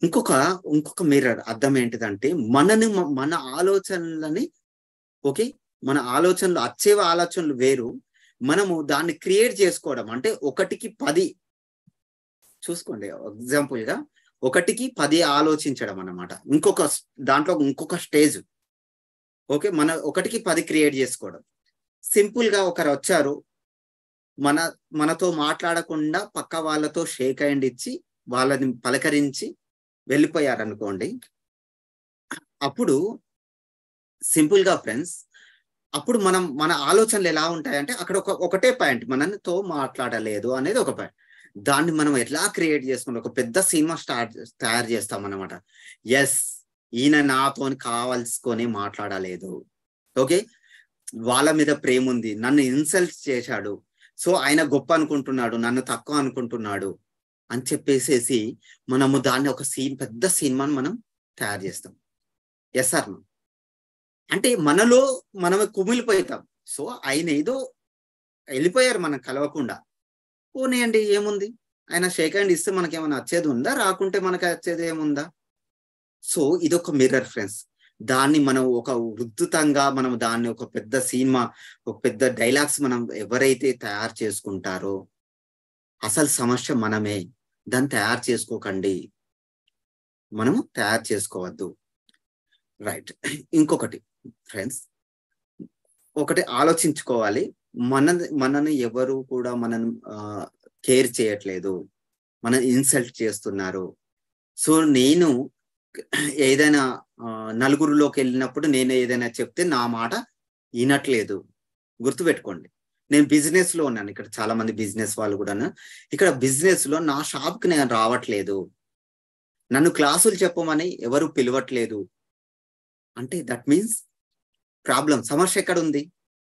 ఇంకొక ఇంకొక మిర్రర్ అర్థం ఏంటిదంటే మనని మ- మన ఆలోచనలని ఓకే మన ఆలోచనలు వచ్చే ఆలోచనలు వేరు మనము దాన్ని క్రియేట్ చేసుకోవడం అంటే ఒకటికి పది చూసుకోండి ఎగ్జాంపుల్ గా ఒకటికి పది ఆలోచించడం అన్నమాట ఇంకొక స్- దాంట్లో ఇంకొక స్టేజ్ ఓకే మన ఒకటికి పది క్రియేట్ చేసుకోవడం సింపుల్ గా ఒకరు వచ్చారు మన మనతో మాట్లాడకుండా పక్క వాళ్ళతో షేక్ హ్యాండ్ ఇచ్చి వాళ్ళని పలకరించి వెళ్ళిపోయారు అనుకోండి అప్పుడు సింపుల్ గా ఫ్రెండ్స్ అప్పుడు మనం మన ఆలోచనలు ఎలా ఉంటాయంటే అక్కడ ఒక ఒకటే పాయింట్ మనతో మాట్లాడలేదు అనేది ఒక పాయింట్ దాన్ని మనం ఎట్లా క్రియేట్ చేసుకుంటాం ఒక పెద్ద సినిమా స్టార్ట్ తయారు చేస్తాం అనమాట ఎస్ ఈయన నాతో కావాల్సుకొని మాట్లాడలేదు ఓకే వాళ్ళ మీద ప్రేమ ఉంది నన్ను ఇన్సల్ట్ చేశాడు సో ఆయన గొప్ప అనుకుంటున్నాడు నన్ను తక్కువ అనుకుంటున్నాడు అని చెప్పేసేసి మనము దాన్ని ఒక సీన్ పెద్ద సినిమాని మనం తయారు చేస్తాం ఎస్ సార్ అంటే మనలో మనమే కుమిలిపోతాం సో ఆయన ఏదో వెళ్ళిపోయారు మనం కలవకుండా పోనీయండి ఏముంది ఆయన షేక్ హ్యాండ్ ఇస్తే మనకి ఏమైనా వచ్చేది ఉందా రాకుంటే మనకి వచ్చేది ఏముందా సో ఇది ఒక మిర్రర్ ఫ్రెండ్స్ దాన్ని మనం ఒక ఉద్ధృతంగా మనం దాన్ని ఒక పెద్ద సినిమా ఒక పెద్ద డైలాగ్స్ మనం ఎవరైతే తయారు చేసుకుంటారో అసలు సమస్య మనమే దాన్ని తయారు చేసుకోకండి మనము తయారు చేసుకోవద్దు రైట్ ఇంకొకటి ఫ్రెండ్స్ ఒకటి ఆలోచించుకోవాలి మన మనని ఎవరు కూడా మనం కేర్ చేయట్లేదు మన ఇన్సల్ట్ చేస్తున్నారు సో నేను ఏదైనా ఆ, నలుగురిలోకి వెళ్ళినప్పుడు నేను ఏదైనా చెప్తే నా మాట వినట్లేదు గుర్తుపెట్టుకోండి నేను బిజినెస్ లో ఉన్నాను ఇక్కడ చాలా మంది బిజినెస్ వాళ్ళు కూడాను ఇక్కడ బిజినెస్ లో నా షాప్ కి నేను రావట్లేదు నన్ను క్లాసులు చెప్పమని ఎవరు పిలవట్లేదు అంటే దట్ మీన్స్ ప్రాబ్లం సమస్య ఎక్కడ ఉంది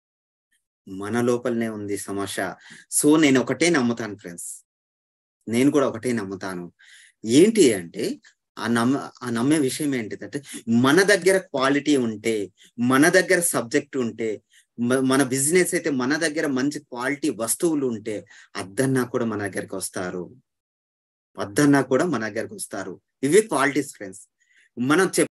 మన లోపలనే ఉంది సమస్య సో నేను ఒకటే నమ్ముతాను ఫ్రెండ్స్ నేను కూడా ఒకటే నమ్ముతాను ఏంటి అంటే ఆ నమ్మ ఆ నమ్మే విషయం ఏంటిదంటే మన దగ్గర క్వాలిటీ ఉంటే మన దగ్గర సబ్జెక్ట్ ఉంటే మ- మన బిజినెస్ అయితే మన దగ్గర మంచి క్వాలిటీ వస్తువులు ఉంటే అద్దన్నా కూడా మన దగ్గరికి వస్తారు వద్దన్నా కూడా మన దగ్గరికి వస్తారు ఇవి క్వాలిటీస్ ఫ్రెండ్స్ మనం చెప్